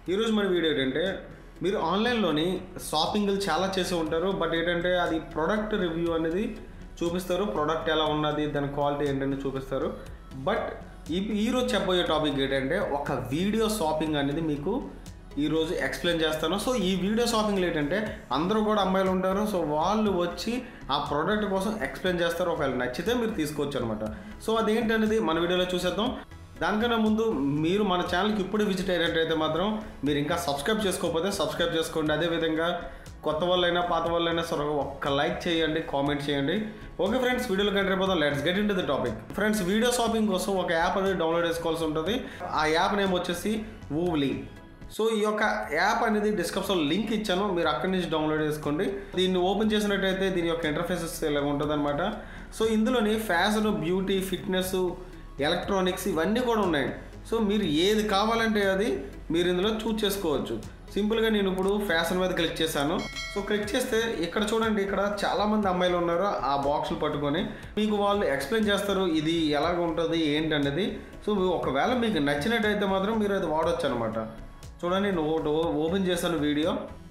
ఈరోజు మన వీడియో ఏంటంటే మీరు ఆన్లైన్లోని షాపింగ్లు చాలా చేసి ఉంటారు బట్ ఏంటంటే అది ప్రోడక్ట్ రివ్యూ అనేది చూపిస్తారు ప్రోడక్ట్ ఎలా ఉన్నది దాని క్వాలిటీ ఏంటని చూపిస్తారు బట్ ఈ ఈరోజు చెప్పబోయే టాపిక్ ఏంటంటే ఒక వీడియో షాపింగ్ అనేది మీకు ఈరోజు ఎక్స్ప్లెయిన్ చేస్తాను సో ఈ వీడియో షాపింగ్లో ఏంటంటే అందరూ కూడా అమ్మాయిలు ఉంటారు సో వాళ్ళు వచ్చి ఆ ప్రోడక్ట్ కోసం ఎక్స్ప్లెయిన్ చేస్తారు ఒకవేళ నచ్చితే మీరు తీసుకోవచ్చు అనమాట సో అదేంటనేది మన వీడియోలో చూసేద్దాం దానికన్నా ముందు మీరు మన ఛానల్కి ఇప్పుడు విజిట్ అయినట్టయితే మాత్రం మీరు ఇంకా సబ్స్క్రైబ్ చేసుకోకపోతే సబ్స్క్రైబ్ చేసుకోండి అదేవిధంగా కొత్త వాళ్ళైనా పాత వాళ్ళైనా సరే ఒక్క లైక్ చేయండి కామెంట్ చేయండి ఓకే ఫ్రెండ్స్ వీడియోలో కంటే పోదాం let's get in to the topic friends video shopping కోసం ఒక యాప్ అనేది డౌన్లోడ్ చేసుకోవాల్సి ఉంటుంది ఆ యాప్ నేమ్ వచ్చేసి వూవ్లీ సో ఈ యొక్క యాప్ అనేది డిస్క్రిప్షన్ లింక్ ఇచ్చాను మీరు అక్కడి నుంచి డౌన్లోడ్ చేసుకోండి దీన్ని ఓపెన్ చేసినట్టయితే దీని యొక్క ఇంటర్ఫేసెస్ ఇలా ఉంటుంది అనమాట సో ఇందులోని ఫ్యాషన్ బ్యూటీ ఫిట్నెస్ ఎలక్ట్రానిక్స్ ఇవన్నీ కూడా ఉన్నాయి సో మీరు ఏది కావాలంటే అది మీరు ఇందులో చూస్ చేసుకోవచ్చు సింపుల్గా నేను ఇప్పుడు ఫ్యాషన్ మీద క్లిక్ చేశాను సో క్లిక్ చేస్తే ఇక్కడ చూడండి ఇక్కడ చాలామంది అమ్మాయిలు ఉన్నారు ఆ బాక్సులు పట్టుకొని మీకు వాళ్ళు ఎక్స్ప్లెయిన్ చేస్తారు ఇది ఎలాగ ఉంటుంది ఏంటి అనేది సో ఒకవేళ మీకు నచ్చినట్టయితే మాత్రం మీరు అది వాడచ్చు అనమాట చూడండి నేను ఒకటి ఓ- ఓపెన్ చేశాను వీడియో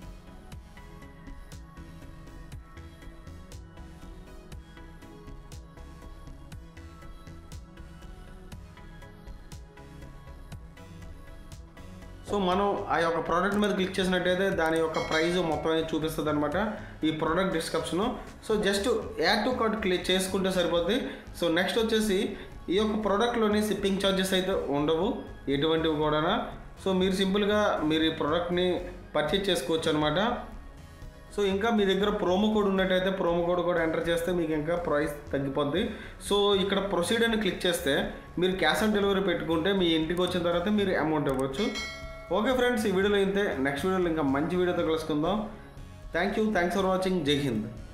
సో మనం ఆ యొక్క ప్రోడక్ట్ మీద క్లిక్ చేసినట్టయితే దాని యొక్క ప్రైస్ మొత్తం అనేది చూపిస్తుంది అనమాట ఈ product description so just add to cart click చేసుకుంటే సరిపోద్ది సో నెక్స్ట్ వచ్చేసి ఈ యొక్క ప్రోడక్ట్లోని షిప్పింగ్ ఛార్జెస్ అయితే ఉండవు ఎటువంటివి కూడా సో మీరు సింపుల్గా మీరు ఈ ప్రోడక్ట్ని పర్చేజ్ చేసుకోవచ్చు అనమాట సో ఇంకా మీ దగ్గర ప్రోమో కోడ్ ఉన్నట్టయితే ప్రోమో కోడ్ కూడా ఎంటర్ చేస్తే మీకు ఇంకా ప్రైస్ తగ్గిపోద్ది సో ఇక్కడ ప్రొసీడ్ అని క్లిక్ చేస్తే మీరు క్యాష్ ఆన్ డెలివరీ పెట్టుకుంటే మీ ఇంటికి వచ్చిన తర్వాత మీరు అమౌంట్ ఇవ్వచ్చు ఓకే ఫ్రెండ్స్ ఈ వీడియోలో ఇంతే నెక్స్ట్ వీడియోలో ఇంకా మంచి వీడియోతో కలుసుకుందాం thank you thanks for watching జై హింద్